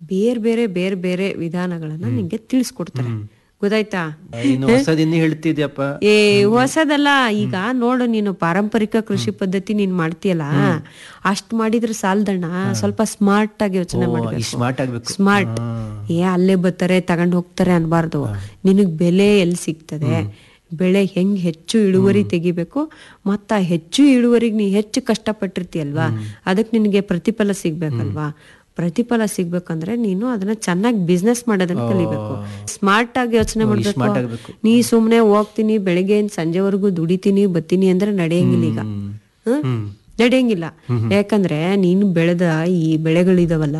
ಬೇರೆ ಬೇರೆ ಬೇರೆ ಬೇರೆ ವಿಧಾನಗಳನ್ನ ನಿಂಗೆ ತಿಳಿಸ್ಕೊಡ್ತಾರೆ ಗೊತ್ತಾಯ್ತಾ ಇನ್ನು ಹೊಸದಿನ್ನು ಹೇಳ್ತಿದ್ಯಪ್ಪ ಏ ಹೊಸದಲ್ಲ ಈಗ ನೋಡು ನೀನು ಪಾರಂಪರಿಕ ಕೃಷಿ ಪದ್ಧತಿ ನೀನ್ ಮಾಡ್ತೀಯಲ್ಲ ಅಷ್ಟ್ ಮಾಡಿದ್ರೆ ಸಾಲ್ದಣ್ಣ ಸ್ವಲ್ಪ ಸ್ಮಾರ್ಟ್ ಆಗಿ ಯೋಚನೆ ಈ ಮಾಡ್ಬೇಕು ಸ್ಮಾರ್ಟ್ ಆಗ್ಬೇಕು ಸ್ಮಾರ್ಟ್ ಏ ಅಲ್ಲೇ ಬರ್ತಾರೆ ತಗೊಂಡ್ ಹೋಗ್ತಾರೆ ಅನ್ಬಾರ್ದು ನಿನಗ್ ಬೆಲೆ ಎಲ್ಲಿ ಸಿಗ್ತದೆ ಬೆಳೆ ಹೆಂಗ್ ಹೆಚ್ಚು ಇಳುವರಿ ತೆಗಿಬೇಕು ಮತ್ತ ಆ ಹೆಚ್ಚು ಇಳುವರಿಗೆ ನೀ ಹೆಚ್ಚು ಕಷ್ಟಪಟ್ಟಿರ್ತೀಯಲ್ವಾ ಅದಕ್ಕೆ ನಿನಗೆ ಪ್ರತಿಫಲ ಸಿಗ್ಬೇಕಲ್ವಾ ಪ್ರತಿಫಲ ಸಿಗ್ಬೇಕಂದ್ರೆ ನೀನು ಅದನ್ನ ಚೆನ್ನಾಗಿ ಬಿಸ್ನೆಸ್ ಮಾಡೋದನ್ನ ಕಲಿಬೇಕು ಸ್ಮಾರ್ಟ್ ಆಗಿ ಯೋಚನೆ ಸ್ಮಾರ್ಟ್ ಮಾಡ್ಬೇಕು ಆಗ್ಬೇಕು ನೀ ಸುಮ್ನೆ ಹೋಗ್ತೀನಿ ಬೆಳಿಗ್ಗೆ ಸಂಜೆವರೆಗೂ ದುಡಿತೀನಿ ಬತ್ತೀನಿ ಅಂದ್ರೆ ನಡೆಯಂಗಿಲ್ಲ ಈಗ ಹ್ಮ್? ಹ್ಮ್ ನಡೆಯಂಗಿಲ್ಲ ಯಾಕಂದ್ರೆ ನೀನು ಬೆಳೆದ ಈ ಬೆಳೆಗಳಿದಾವಲ್ಲ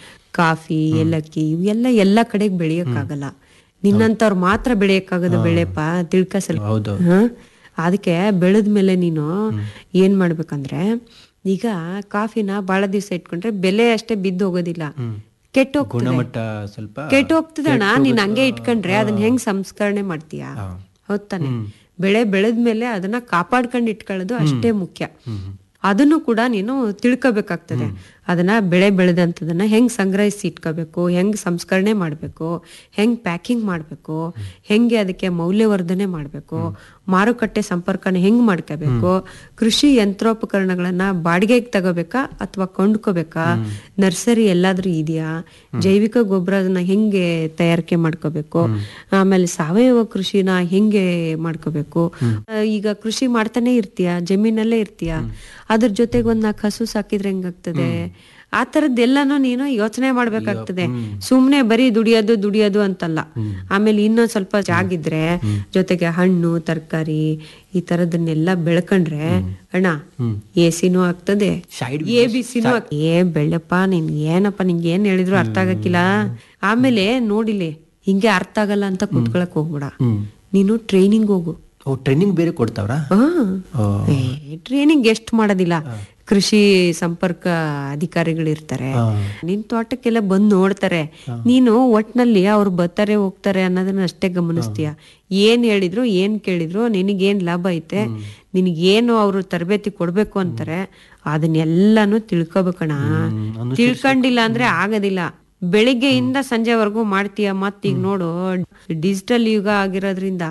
ಕಾಫಿ ಏಲಕ್ಕಿ ಇವೆಲ್ಲ ಎಲ್ಲಾ ಕಡೆಗೆ ಬೆಳೆಯಕ್ಕಾಗಲ್ಲ ನಿನ್ನಂತವ್ರು ಮಾತ್ರ ಬೆಳೆಯಕ್ಕಾಗದ ಬೆಳೆಪ್ಪ ತಿಳ್ಕ ಸ್ವಲ್ಪ ಹೌದು ಹ? ಅದಕ್ಕೆ ಬೆಳೆದ್ಮೇಲೆ ನೀನು ಏನ್ ಮಾಡ್ಬೇಕಂದ್ರೆ ಈಗ ಕಾಫಿನ ಬಹಳ ದಿವಸ ಇಟ್ಕೊಂಡ್ರೆ ಬೆಲೆ ಅಷ್ಟೇ ಬಿದ್ದು ಹೋಗೋದಿಲ್ಲ ಕೆಟ್ಟ ಹೋಗ್ತದೆ ಗುಣಮಟ್ಟ ಸ್ವಲ್ಪ ಕೆಟ್ಟ ಹೋಗ್ತದಣ್ಣ ನೀನ್ ಹಂಗೆ ಇಟ್ಕೊಂಡ್ರೆ ಅದನ್ನ ಹೆಂಗ್ ಸಂಸ್ಕರಣೆ ಮಾಡ್ತೀಯಾ ಹೌದ್ ತಾನೆ ಬೆಳೆ ಬೆಳೆದ್ಮೇಲೆ ಅದನ್ನ ಕಾಪಾಡ್ಕೊಂಡು ಇಟ್ಕೊಳ್ಳೋದು ಅಷ್ಟೇ ಮುಖ್ಯ ಅದನ್ನು ಕೂಡ ನೀನು ತಿಳ್ಕೊಬೇಕಾಗ್ತದೆ ಅದನ್ನ ಬೆಳೆ ಬೆಳೆದಂಥದನ್ನ ಹೆಂಗ್ ಸಂಗ್ರಹಿಸಿ ಇಟ್ಕೋಬೇಕು ಹೆಂಗ್ ಸಂಸ್ಕರಣೆ ಮಾಡಬೇಕು ಹೆಂಗ್ ಪ್ಯಾಕಿಂಗ್ ಮಾಡಬೇಕು ಹೆಂಗೆ ಅದಕ್ಕೆ ಮೌಲ್ಯವರ್ಧನೆ ಮಾಡಬೇಕು ಮಾರುಕಟ್ಟೆ ಸಂಪರ್ಕನ ಹೆಂಗ್ ಮಾಡ್ಕೋಬೇಕು ಕೃಷಿ ಯಂತ್ರೋಪಕರಣಗಳನ್ನ ಬಾಡಿಗೆಗೆ ತಗೋಬೇಕಾ ಅಥವಾ ಕೊಂಡ್ಕೋಬೇಕಾ ನರ್ಸರಿ ಎಲ್ಲಾದ್ರೂ ಇದೆಯಾ ಜೈವಿಕ ಗೊಬ್ಬರನ ಹೆಂಗೆ ತಯಾರಿಕೆ ಮಾಡ್ಕೋಬೇಕು ಆಮೇಲೆ ಸಾವಯವ ಕೃಷಿನ ಹೆಂಗೆ ಮಾಡ್ಕೋಬೇಕು ಆ, ಈಗ ಕೃಷಿ ಮಾಡ್ತಾನೆ ಇರ್ತೀಯ ಜಮೀನಲ್ಲೇ ಇರ್ತೀಯ ಅದ್ರ ಜೊತೆಗೆ ಒಂದ್ ನಾಲ್ಕು ಹಸು ಸಾಕಿದ್ರೆ ಹೆಂಗಾಗ್ತದೆ ಆ ತರದ್ದೆಲ್ಲಾನು ನೀನು ಯೋಚನೆ ಮಾಡ್ಬೇಕಾಗ್ತದೆ ಸುಮ್ನೆ ಬರೀ ದುಡಿಯೋದು ದುಡಿಯೋದು ಅಂತಲ್ಲ ಆಮೇಲೆ ಇನ್ನೊಂದ್ ಸ್ವಲ್ಪ ಜಾಗಿದ್ರೆ ಜೊತೆಗೆ ಹಣ್ಣು ತರಕಾರಿ ಈ ತರದನ್ನೆಲ್ಲ ಬೆಳ್ಕೊಂಡ್ರೆ ಅಣ್ಣ ಎ ಸಿನೂ ಆಗ್ತದೆ Side ಎ ಬಿ ಸಿನೂ ಏ ಬೆಳ್ಳಪ್ಪ ನಿನ್ ಏನಪ್ಪ ನಿಂಗೆ ಏನ್ ಹೇಳಿದ್ರು ಅರ್ಥ ಆಗಕ್ಕಿಲ್ಲ ಆಮೇಲೆ ನೋಡಿಲಿ ಹಿಂಗೆ ಅರ್ಥ ಆಗಲ್ಲ ಅಂತ ಕುತ್ಕೊಳಕ್ ಹೋಗ್ಬೇಡ ನೀನು ಟ್ರೈನಿಂಗ್ ಹೋಗು ಓ ಟ್ರೈನಿಂಗ್ ಬೇರೆ ಕೊಡ್ತಾವ್ರಾ ಓ. ಟ್ರೈನಿಂಗ್ ಎಷ್ಟು ಮಾಡೋದಿಲ್ಲ ಕೃಷಿ ಸಂಪರ್ಕ ಅಧಿಕಾರಿಗಳಿರ್ತಾರೆ ನಿನ್ ತೋಟಕ್ಕೆಲ್ಲ ಬಂದ್ ನೋಡ್ತಾರೆ ನೀನು ಒಟ್ನಲ್ಲಿ ಅವ್ರು ಬರ್ತಾರೆ ಹೋಗ್ತಾರೆ ಅನ್ನೋದನ್ನ ಅಷ್ಟೇ ಗಮನಿಸ್ತೀಯ ಏನ್ ಹೇಳಿದ್ರು ಏನ್ ಕೇಳಿದ್ರು ನಿನಗೇನ್ ಲಾಭ ಐತೆ ನಿನಗೇನು ಅವರು ತರಬೇತಿ ಕೊಡ್ಬೇಕು ಅಂತಾರೆ ಅದನ್ನೆಲ್ಲಾನು ತಿಳ್ಕೊಬೇಕಣ ತಿಳ್ಕೊಂಡಿಲ್ಲ ಅಂದ್ರೆ ಆಗೋದಿಲ್ಲ ಬೆಳಿಗ್ಗೆಯಿಂದ ಸಂಜೆವರೆಗೂ ಮಾಡ್ತೀಯ ಮತ್ತೀಗ ನೋಡು ಡಿಜಿಟಲ್ ಯುಗ ಆಗಿರೋದ್ರಿಂದ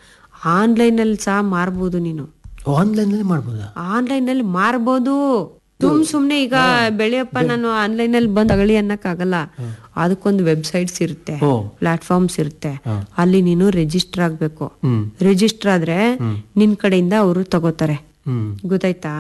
ಆನ್ಲೈನ್ ಅಲ್ಲಿ ಸಹ ಮಾರ್ಬೋದು ನೀನು ಆನ್ಲೈನ್ ಅಲ್ಲಿ ಮಾಡ್ಬೋದಾ ಆನ್ಲೈನ್ ಅಲ್ಲಿ ಮಾರ್ಬೋದು ಸುಮ್ ಸುಮ್ನೆ ಈಗ ಬೆಳೆಯಪ್ಪ ನಾನು ಆನ್ಲೈನ್ ಅಲ್ಲಿ ಬಂದ್ ತಗೊಳ್ಳಿ ಅನ್ನಕ್ ಆಗಲ್ಲ ಅದಕ್ಕೊಂದು ವೆಬ್ಸೈಟ್ಸ್ ಇರುತ್ತೆ ಓ. ಪ್ಲಾಟ್ಫಾರ್ಮ್ಸ್ ಇರುತ್ತೆ ಅಲ್ಲಿ ನೀನು ರಿಜಿಸ್ಟರ್ ಆಗ್ಬೇಕು ಹ್ಮ್ ರಿಜಿಸ್ಟರ್ ಆದ್ರೆ ನಿನ್ ಕಡೆಯಿಂದ ಅವರು ತಗೋತಾರೆ ಹ್ಮ್ ಗೊತ್ತಾಯ್ತಾ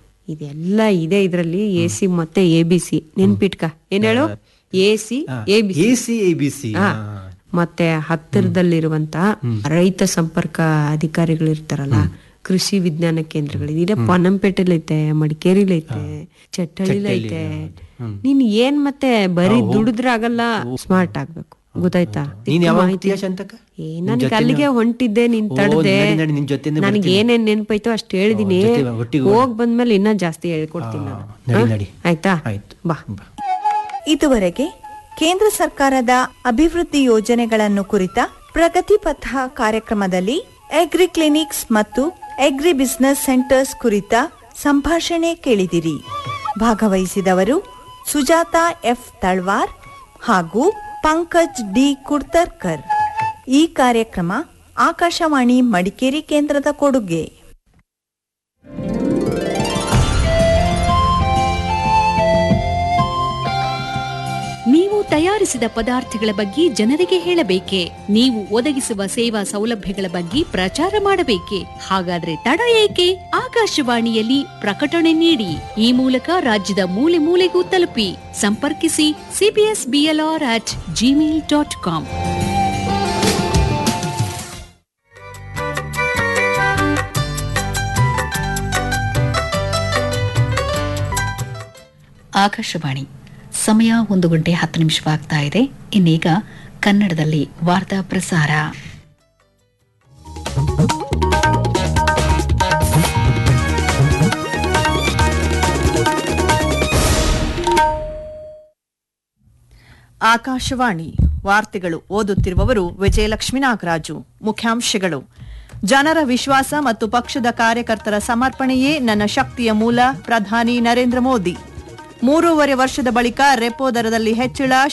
ಇದೆಲ್ಲ ಇದೆ ಇದ್ರಲ್ಲಿ ಎ ಸಿ ಮತ್ತೆ ಎ ಬಿ ಸಿ ನೆನ್ಪಿಟ್ಕ ಏನ್ ಹೇಳು A C A B A C A B C ಮತ್ತೆ ಹತ್ತಿರದಲ್ಲಿರುವಂತ ರೈತ ಸಂಪರ್ಕ ಅಧಿಕಾರಿಗಳು ಇರ್ತಾರಲ್ಲ ಕೃಷಿ ವಿಜ್ಞಾನ ಕೇಂದ್ರಗಳು ಇದೆ ಪೊನ್ನಂಪೇಟೆಲೈತೆ ಮಡಿಕೇರಿಲೈತೆ ಚಟ್ಟಳ್ಳಿಲೈತೆ ನೀನ್ ಏನ್ ಮತ್ತೆ ಬರೀ ದುಡಿದ್ರಾಗಲ್ಲ ಸ್ಮಾರ್ಟ್ ಆಗ್ಬೇಕು ಗೊತ್ತಾಯ್ತಾ ನೀನ್ ಯಾವಾಗ ಹೋಗ್ತೀಯ ಶಾಂತಕ್ಕ ಏ ನನಗೆ ಅಲ್ಲಿಗೆ ಹೊಂಟಿದ್ದೆ ನೀನ್ ತಡದೆ ನಡಿ, ನಡಿ, ನಿನ್ ಜೊತೆನೇ ನನಗೆ ಏನೇನ್ ನೆನ್ಪೈತೋ ಅಷ್ಟು ಹೇಳಿದೀನಿ ಜೊತೆ ಬಾ, ಒಟ್ಟಿಗೆ ಹೋಗ್ ಬಂದ್ಮೇಲೆ ಇನ್ನ ಜಾಸ್ತಿ ಹೇಳ್ಕೊಡ್ತೀನಿ ನಾನು ನಡಿ ಹಾ? ನಡಿ ಆಯ್ತಾ ಆಯ್ತು ಬಾ ಬಾ. ಇದುವರೆಗೆ ಕೇಂದ್ರ ಸರ್ಕಾರದ ಅಭಿವೃದ್ಧಿ ಯೋಜನೆಗಳನ್ನು ಕುರಿತ ಪ್ರಗತಿ ಪಥ ಕಾರ್ಯಕ್ರಮದಲ್ಲಿ ಅಗ್ರಿ ಕ್ಲಿನಿಕ್ಸ್ ಮತ್ತು ಅಗ್ರಿ ಬಿಸಿನೆಸ್ ಸೆಂಟರ್ಸ್ ಕುರಿತ ಸಂಭಾಷಣೆ ಕೇಳಿದಿರಿ ಭಾಗವಹಿಸಿದವರು ಸುಜಾತಾ ಎಫ್ ತಳ್ವಾರ್ ಹಾಗೂ ಪಂಕಜ್ ಡಿ ಕುಡ್ತರ್ಕರ್ ಈ ಕಾರ್ಯಕ್ರಮ ಆಕಾಶವಾಣಿ ಮಡಿಕೇರಿ ಕೇಂದ್ರದ ಕೊಡುಗೆ ನೀವು ತಯಾರಿಸಿದ ಪದಾರ್ಥಗಳ ಬಗ್ಗೆ ಜನರಿಗೆ ಹೇಳಬೇಕೆ ನೀವು ಒದಗಿಸುವ ಸೇವಾ ಸೌಲಭ್ಯಗಳ ಬಗ್ಗೆ ಪ್ರಚಾರ ಮಾಡಬೇಕೆ ಹಾಗಾದ್ರೆ ತಡ ಏಕೆ ಆಕಾಶವಾಣಿಯಲ್ಲಿ ಪ್ರಕಟಣೆ ನೀಡಿ ಈ ಮೂಲಕ ರಾಜ್ಯದ ಮೂಲೆ ಮೂಲೆಗೂ ತಲುಪಿ ಸಂಪರ್ಕಿಸಿ CBS BLR at Gmail dot com Akashvani ಸಮಯ ಒಂದು ಗಂಟೆ ಹತ್ತು ನಿಮಿಷವಾಗ್ತಾ ಇದೆ ಇನ್ನೀಗ ಕನ್ನಡದಲ್ಲಿ ವಾರ್ತಾ ಪ್ರಸಾರ ಆಕಾಶವಾಣಿ ವಾರ್ತೆಗಳು ಓದುತ್ತಿರುವವರು ವಿಜಯಲಕ್ಷ್ಮಿ ನಾಗರಾಜು ಮುಖ್ಯಾಂಶಗಳು ಜನರ ವಿಶ್ವಾಸ ಮತ್ತು ಪಕ್ಷದ ಕಾರ್ಯಕರ್ತರ ಸಮರ್ಪಣೆಯೇ ನನ್ನ ಶಕ್ತಿಯ ಮೂಲ ಪ್ರಧಾನಿ ನರೇಂದ್ರ ಮೋದಿ ಮೂರೂವರೆ ವರ್ಷದ ಬಳಿಕ ರೆಪೋ ದರದಲ್ಲಿ ಹೆಚ್ಚಳ